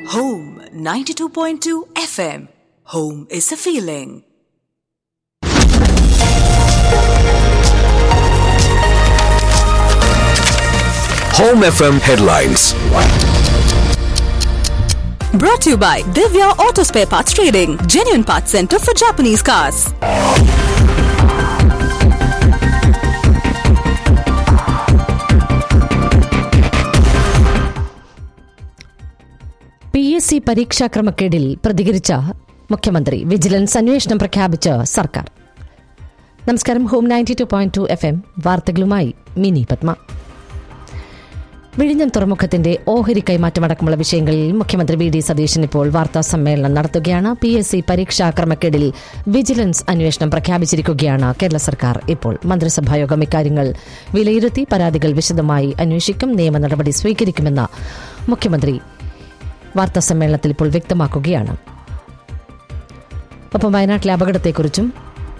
Home 92.2 FM. Home is a feeling. Home FM headlines. Brought to you by Divya Auto Spare Parts Trading, genuine parts center for Japanese cars. P S C പരീക്ഷാ ക്രമക്കേടിൽ പ്രതികരിച്ച മുഖ്യമന്ത്രി vigilance അന്വേഷണം പ്രഖ്യാപിച്ച് സർക്കാർ നമസ്കാരം home ninety two point two FM എം വാർത്തകളുമായി മിനി പത്മ വിഴിഞ്ഞം തുറമുഖത്തിന്റെ ഓഹരി കൈമാറ്റമടക്കമുള്ള വിഷയങ്ങളിൽ മുഖ്യമന്ത്രി വി ഡി സതീശൻ ഇപ്പോൾ വാർത്താ സമ്മേളനം നടത്തുകയാണ് പി എസ് സി പരീക്ഷാ ക്രമക്കേടിൽ വിജിലൻസ് അന്വേഷണം പ്രഖ്യാപിച്ചിരിക്കുകയാണ് കേരള സർക്കാർ ഇപ്പോൾ മന്ത്രിസഭായോഗം ഇക്കാര്യങ്ങൾ വിലയിരുത്തി പരാതികൾ വിശദമായി അന്വേഷിക്കും നിയമ നടപടി സ്വീകരിക്കുമെന്ന് മുഖ്യമന്ത്രി വാർത്താ സമ്മേളനത്തിൽ ഇപ്പോൾ വ്യക്തമാക്കുകയാണ് ഒപ്പം വയനാട്ടിലെ അപകടത്തെക്കുറിച്ചും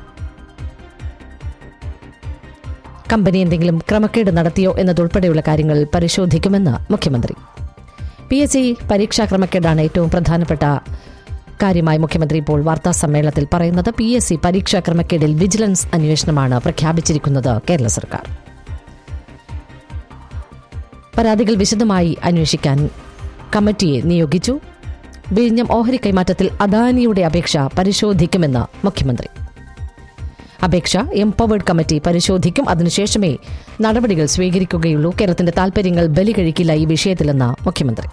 കമ്പനി എന്തെങ്കിലും ക്രമക്കേട് നടത്തിയോ എന്നതുൾപ്പെടെയുള്ള കാര്യങ്ങൾ പരിശോധിക്കുമെന്ന് മുഖ്യമന്ത്രി പി എസ് സി പരീക്ഷാ ക്രമക്കേടാണ് ഏറ്റവും പ്രധാനപ്പെട്ട കാര്യമായി മുഖ്യമന്ത്രി ഇപ്പോൾ വാർത്താ സമ്മേളനത്തിൽ പറയുന്നത് പി എസ് സി പരീക്ഷാ ക്രമക്കേടിൽ വിജിലൻസ് അന്വേഷണമാണ് പ്രഖ്യാപിച്ചിരിക്കുന്നത് കേരള സർക്കാർ പരാതികൾ വിശദമായി അന്വേഷിക്കാൻ കമ്മിറ്റിയെ നിയോഗിച്ചു വിഴിഞ്ഞം ഓഹരി കൈമാറ്റത്തിൽ അദാനിയുടെ അപേക്ഷ പരിശോധിക്കുമെന്ന് മുഖ്യമന്ത്രി അപേക്ഷ എംപവേർഡ് കമ്മിറ്റി പരിശോധിക്കും അതിനുശേഷമേ നടപടികൾ സ്വീകരിക്കുകയുള്ളൂ കേരളത്തിന്റെ താൽപര്യങ്ങൾ ബലി കഴിക്കില്ല ഈ വിഷയത്തിലെന്ന് മുഖ്യമന്ത്രി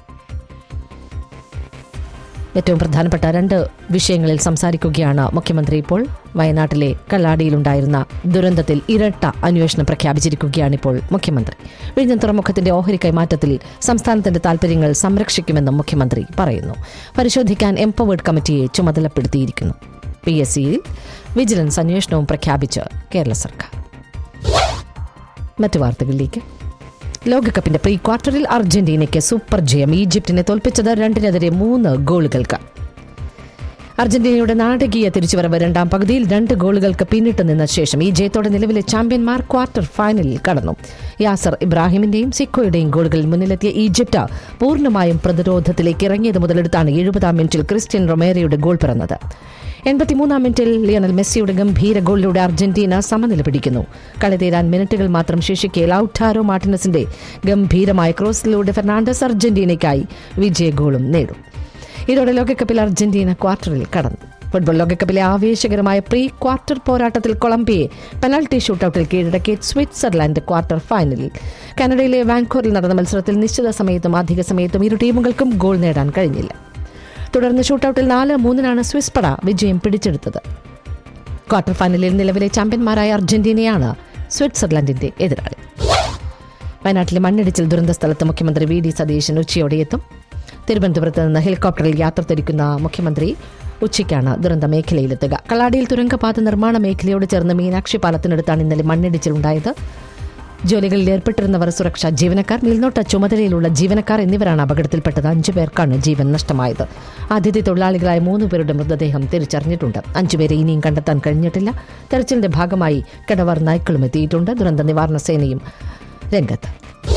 ഏറ്റവും പ്രധാനപ്പെട്ട രണ്ട് വിഷയങ്ങളിൽ സംസാരിക്കുകയാണ് മുഖ്യമന്ത്രി ഇപ്പോൾ വയനാട്ടിലെ കള്ളാടിയിലുണ്ടായിരുന്ന ദുരന്തത്തിൽ ഇരട്ട അന്വേഷണം പ്രഖ്യാപിച്ചിരിക്കുകയാണ് ഇപ്പോൾ മുഖ്യമന്ത്രി വിഴിഞ്ഞം തുറമുഖത്തിന്റെ ഓഹരി കൈമാറ്റത്തിൽ സംസ്ഥാനത്തിന്റെ താൽപര്യങ്ങൾ സംരക്ഷിക്കുമെന്നും മുഖ്യമന്ത്രി പറയുന്നു പരിശോധിക്കാൻ എംപവേർഡ് കമ്മിറ്റിയെ ചുമതലപ്പെടുത്തിയിരിക്കുന്നു പി എസ് സിയിൽ വിജിലൻസ് അന്വേഷണവും പ്രഖ്യാപിച്ച് കേരള സർക്കാർ മറ്റു വാർത്തകളിലേക്ക് ലോകകപ്പിന്റെ പ്രീ ക്വാർട്ടറിൽ അർജന്റീനയ്ക്ക് സൂപ്പർ ജയം ഈജിപ്തിനെ തോൽപ്പിച്ചത് രണ്ടിനെതിരെ മൂന്ന് ഗോളുകൾക്ക് അർജന്റീനയുടെ നാടകീയ തിരിച്ചുവരവ് രണ്ടാം പകുതിയിൽ രണ്ട് ഗോളുകൾക്ക് പിന്നിട്ട് നിന്ന ശേഷം ഈ ജയത്തോടെ നിലവിലെ ചാമ്പ്യന്മാർ ക്വാർട്ടർ ഫൈനലിൽ കടന്നു യാസർ ഇബ്രാഹിമിന്റെയും സിക്കോയുടെയും ഗോളുകളിൽ മുന്നിലെത്തിയ ഈജിപ്ത് പൂർണ്ണമായും പ്രതിരോധത്തിലേക്ക് ഇറങ്ങിയത് മുതലെടുത്താണ് എഴുപതാം മിനിറ്റിൽ ക്രിസ്ത്യൻ റൊമേറയുടെ ഗോൾ പിറന്നത് എൺപത്തിമൂന്നാം മിനിറ്റിൽ ലിയണൽ മെസ്സിയുടെ ഗംഭീര ഗോളിലൂടെ അർജന്റീന സമനില പിടിക്കുന്നു കളി തീരാൻ മിനിറ്റുകൾ മാത്രം ശേഷിക്കെ ലൌട്ടാരോ മാർട്ടിനസിന്റെ ഗംഭീരമായ ക്രോസിലൂടെ ഫെർണാണ്ടസ് അർജന്റീനയ്ക്കായി വിജയ ഗോളും നേടും ഇതോടെ ലോകകപ്പിൽ അർജന്റീന ക്വാർട്ടറിൽ കടന്നു ഫുട്ബോൾ ലോകകപ്പിലെ ആവേശകരമായ പ്രീ ക്വാർട്ടർ പോരാട്ടത്തിൽ കൊളംബിയയെ പെനൽറ്റി ഷൂട്ടൌട്ടിൽ കീഴടക്കി സ്വിറ്റ്സർലാൻഡ് ക്വാർട്ടർ ഫൈനലിൽ കാനഡയിലെ വാൻകോറിൽ നടന്ന മത്സരത്തിൽ നിശ്ചിത സമയത്തും അധിക സമയത്തും ഇരു ടീമുകൾക്കും ഗോൾ നേടാൻ കഴിഞ്ഞില്ല തുടർന്ന് ഷൂട്ടൌട്ടിൽ നാല് മൂന്നിനാണ് സ്വിസ് പട വിജയം പിടിച്ചെടുത്തത് ക്വാർട്ടർ ഫൈനലിൽ നിലവിലെ ചാമ്പ്യന്മാരായ അർജന്റീനയാണ് സ്വിറ്റ്സർലൻഡിന്റെ എതിരാളി വയനാട്ടിലെ മണ്ണിടിച്ചിൽ ദുരന്ത സ്ഥലത്ത് മുഖ്യമന്ത്രി വി ഡി സതീശൻ ഉച്ചയോടെ എത്തും തിരുവനന്തപുരത്ത് നിന്ന് ഹെലികോപ്റ്ററിൽ യാത്ര തിരിക്കുന്ന മുഖ്യമന്ത്രി ഉച്ചയ്ക്കാണ് ദുരന്ത മേഖലയിലെത്തുക കള്ളാടിയിൽ തുരങ്കപാത നിർമ്മാണ മേഖലയോട് ചേർന്ന് മീനാക്ഷി പാലത്തിനടുത്താണ് ഇന്നലെ മണ്ണിടിച്ചിലുണ്ടായത് ജോലികളിൽ ഏർപ്പെട്ടിരുന്നവർ സുരക്ഷാ ജീവനക്കാർ മേൽനോട്ട ചുമതലയിലുള്ള ജീവനക്കാർ എന്നിവരാണ് അപകടത്തിൽപ്പെട്ടത് അഞ്ചു പേർക്കാണ് ജീവൻ നഷ്ടമായത് അതിഥി തൊഴിലാളികളായ മൂന്ന് പേരുടെ മൃതദേഹം തിരിച്ചറിഞ്ഞിട്ടുണ്ട് അഞ്ചുപേരെ ഇനിയും കണ്ടെത്താൻ കഴിഞ്ഞിട്ടില്ല തെരച്ചിലിന്റെ ഭാഗമായി കടവർ നായ്ക്കളും എത്തിയിട്ടുണ്ട് ദുരന്ത നിവാരണ സേനയും രംഗത്ത്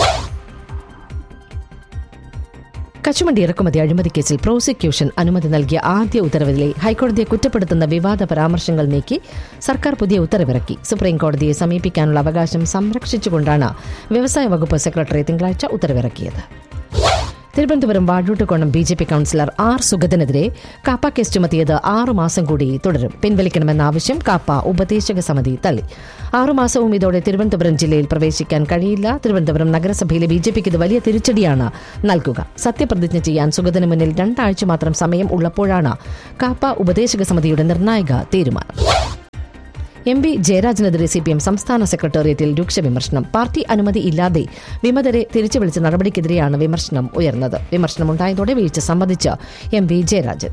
കശുവണ്ടി ഇറക്കുമതി അഴിമതി കേസിൽ പ്രോസിക്യൂഷൻ അനുമതി നൽകിയ ആദ്യ ഉത്തരവിലെ ഹൈക്കോടതിയെ കുറ്റപ്പെടുത്തുന്ന വിവാദ പരാമർശങ്ങൾ നീക്കി സർക്കാർ പുതിയ ഉത്തരവിറക്കി സുപ്രീം കോടതിയെ സമീപിക്കാനുള്ള അവകാശം സംരക്ഷിച്ചുകൊണ്ടാണ് വ്യവസായ വകുപ്പ് സെക്രട്ടറി തിങ്കളാഴ്ച ഉത്തരവിറക്കിയത് Thiruvananthapuram Vazhuttukonam B J P councillor R സുഗതനെതിരെ കാപ്പ കേസ് ചുമത്തിയത് ആറു മാസം കൂടി തുടരും പിൻവലിക്കണമെന്ന ആവശ്യം കാപ്പ ഉപദേശക സമിതി തള്ളി ആറുമാസവും ഇതോടെ തിരുവനന്തപുരം ജില്ലയിൽ പ്രവേശിക്കാൻ കഴിയില്ല തിരുവനന്തപുരം നഗരസഭയിലെ ബി ജെ പിക്ക് ഇത് വലിയ തിരിച്ചടിയാണ് നൽകുക സത്യപ്രതിജ്ഞ ചെയ്യാൻ സുഗതന് മുന്നിൽ രണ്ടാഴ്ച മാത്രം സമയം ഉള്ളപ്പോഴാണ് കാപ്പ ഉപദേശക സമിതിയുടെ നിർണായക തീരുമാനം എം പി ജയരാജനെതിരെ സി പി എം സംസ്ഥാന സെക്രട്ടേറിയറ്റിൽ രൂക്ഷ വിമർശനം പാർട്ടി അനുമതി ഇല്ലാതെ വിമതരെ തിരിച്ചു വിളിച്ച നടപടിക്കെതിരെയാണ് വിമർശനം ഉയർന്നത് വിമർശനമുണ്ടായതോടെ വീഴ്ച സംബന്ധിച്ച് എം പി ജയരാജൻ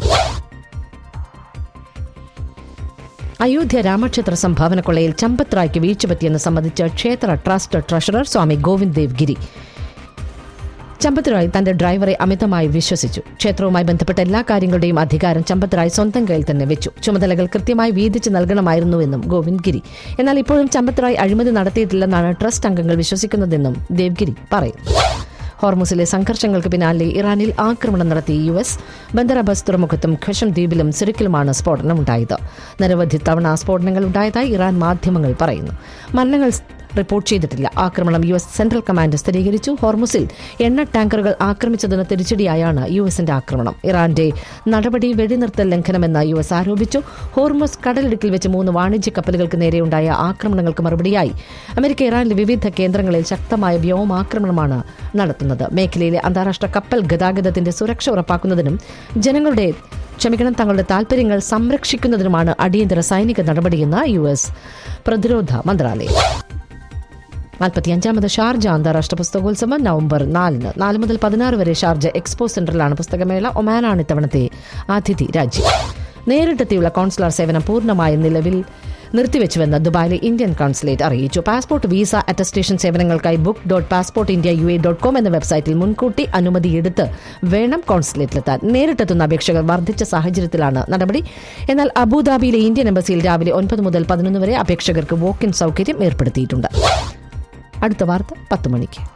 അയോധ്യ രാമക്ഷേത്ര സംഭാവന കൊള്ളയിൽ ചമ്പത് റായ്ക്ക് വീഴ്ച പറ്റിയെന്ന് സംബന്ധിച്ച് ക്ഷേത്ര ട്രസ്റ്റ് ട്രഷറർ സ്വാമി ഗോവിന്ദ് ദേവ് ഗിരി ചമ്പത് റായ് തന്റെ ഡ്രൈവറെ അമിതമായി വിശ്വസിച്ചു ക്ഷേത്രവുമായി ബന്ധപ്പെട്ട എല്ലാ കാര്യങ്ങളുടെയും അധികാരം ചമ്പത് റായ് സ്വന്തം കയ്യിൽ തന്നെ വെച്ചു ചുമതലകൾ കൃത്യമായി വീതിച്ച് നൽകണമായിരുന്നുവെന്നും ഗോവിന്ദ് ഗിരി എന്നാൽ ഇപ്പോഴും ചമ്പത് റായ് അഴിമതി നടത്തിയിട്ടില്ലെന്നാണ് ട്രസ്റ്റ് അംഗങ്ങൾ വിശ്വസിക്കുന്നതെന്നും ദേവ്ഗിരി പറയുന്നു ഹോർമുസിലെ സംഘർഷങ്ങൾക്ക് പിന്നാലെ ഇറാനിൽ ആക്രമണം നടത്തിയ യു എസ് ബന്ദർ അബസ് തുറമുഖത്തും ഖഷം ദ്വീപിലും സിറിക്കിലുമാണ് സ്ഫോടനമുണ്ടായത് നിരവധി തവണ സ്ഫോടനങ്ങൾ ഉണ്ടായതായി ഇറാൻ മാധ്യമങ്ങൾ പറയുന്നു മരണങ്ങൾ റിപ്പോർട്ട് ചെയ്തിട്ടില്ല ആക്രമണം യു എസ് സെൻട്രൽ കമാൻഡ് സ്ഥിരീകരിച്ചു ഹോർമുസിൽ എണ്ണ ടാങ്കറുകൾ ആക്രമിച്ചതിന് തിരിച്ചടിയായാണ് യു എസിന്റെ ആക്രമണം ഇറാന്റെ നടപടി വെടിനിർത്തൽ ലംഘനമെന്ന് യു എസ് ആരോപിച്ചു ഹോർമുസ് കടലിടുക്കിൽ വെച്ച് മൂന്ന് വാണിജ്യ കപ്പലുകൾക്ക് നേരെയുണ്ടായ ആക്രമണങ്ങൾക്ക് മറുപടിയായി അമേരിക്ക ഇറാനിലെ വിവിധ കേന്ദ്രങ്ങളിൽ ശക്തമായ വ്യോമാക്രമണമാണ് നടത്തുന്നത് മേഖലയിലെ അന്താരാഷ്ട്ര കപ്പൽ ഗതാഗതത്തിന്റെ സുരക്ഷ ഉറപ്പാക്കുന്നതിനും ജനങ്ങളുടെ ക്ഷമിക്കണം തങ്ങളുടെ താൽപര്യങ്ങൾ സംരക്ഷിക്കുന്നതിനുമാണ് അടിയന്തര സൈനിക നടപടിയെന്ന് യു എസ് പ്രതിരോധ മന്ത്രാലയം നാൽപ്പത്തിയഞ്ചാമത് ഷാർജ അന്താരാഷ്ട്ര പുസ്തകോത്സവം നവംബർ നാലിന് നാല് മുതൽ പതിനാറ് വരെ ഷാർജ എക്സ്പോ സെന്ററിലാണ് പുസ്തകമേള ഒമാനാണ് ഇത്തവണത്തെ അതിഥി രാജ്യം നേരിട്ടെത്തിയുള്ള കോൺസുലർ സേവനം പൂർണ്ണമായും നിലവിൽ നിർത്തിവെച്ചുവെന്ന് ദുബായിലെ ഇന്ത്യൻ കോൺസുലേറ്റ് അറിയിച്ചു പാസ്പോർട്ട് വീസ അറ്റസ്റ്റേഷൻ സേവനങ്ങൾക്കായി book dot passport India U A dot com എന്ന വെബ്സൈറ്റിൽ മുൻകൂട്ടി അനുമതിയെടുത്ത് വേണം കോൺസുലേറ്റിലെത്താൻ നേരിട്ടെത്തുന്ന അപേക്ഷകർ വർദ്ധിച്ച സാഹചര്യത്തിലാണ് നടപടി എന്നാൽ അബുദാബിയിലെ ഇന്ത്യൻ എംബസിയിൽ രാവിലെ ഒൻപത് മുതൽ പതിനൊന്ന് വരെ അപേക്ഷകർക്ക് വോക്ക് ഇൻ സൗകര്യം ഏർപ്പെടുത്തിയിട്ടുണ്ട് അടുത്ത വാർത്ത പത്ത് മണിക്ക്